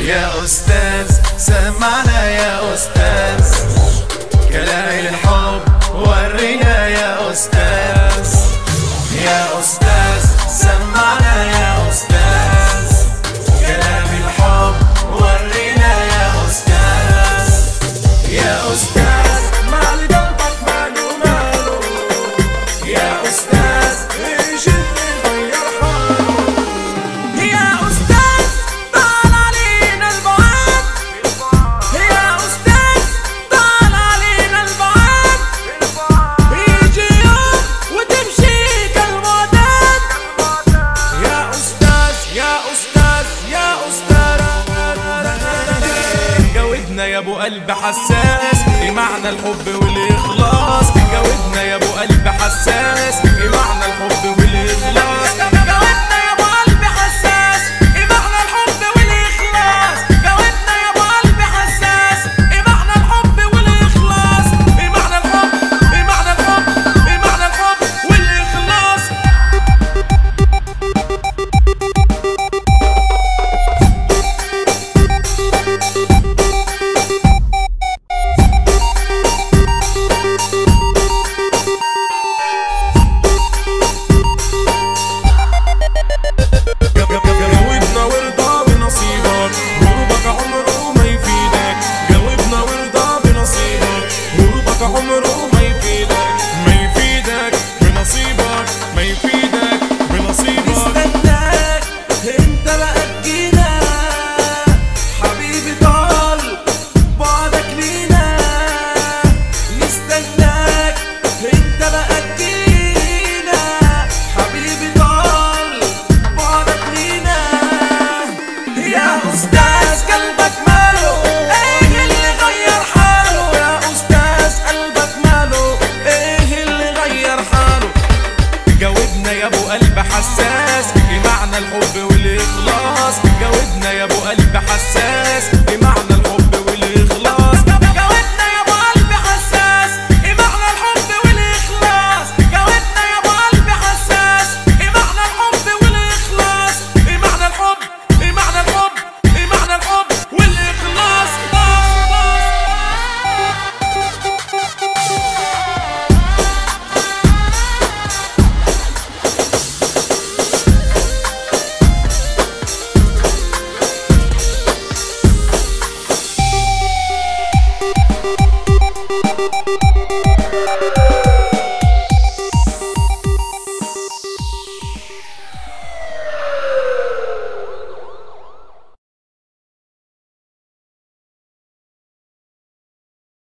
يا أستاذ سمعنا يا أستاذ كلام الحب ورينا يا أستاذ يا أستاذ سمعنا يا أستاذ كلام الحب ورينا يا أستاذ يا أستاذ مال قلبك ماله ماله يا أستاذ إيش اللي غير حاله يا أستاذ طال علينا البعاد يا أستاذ طال علينا البعاد يجي يوم وتمشي كالمعتاد يا أستاذ يا أستاذ يا أستاذ جاوبنا يا أبو قلب حساس إيه معنى الحب والإخلاص جاوبنا يا أبو قلب حساس إيه معنى الحب والإخلاص جاوبنا يا أبو قلب حساس إيه معنى الحب والإخلاص جاوبنا يا أبو قلب حساس إيه معنى الحب والإخلاص إيه معنى الحب إيه معنى الحب إيه معنى الحب والإخلاص جاوبنا وارضى بنصيبك هروبك عمره ما يفيدك جاوبنا وارضى بنصيبك هروبك عمره ما يفيدك ما يفيدك بنصيبك ما يفيدك بنصيبك استناك انت بقى تجينا حبيبي طال بعدك لينا نستناك انت بقى تجينا حبيبي طال بعدك لينا يا استاذ قلبك ماله ايه اللي غير حاله يا استاذ قلبك ماله ايه اللي غير حاله جاوبنا يا ابو قلب حساس ايه معنى الحب والاخلاص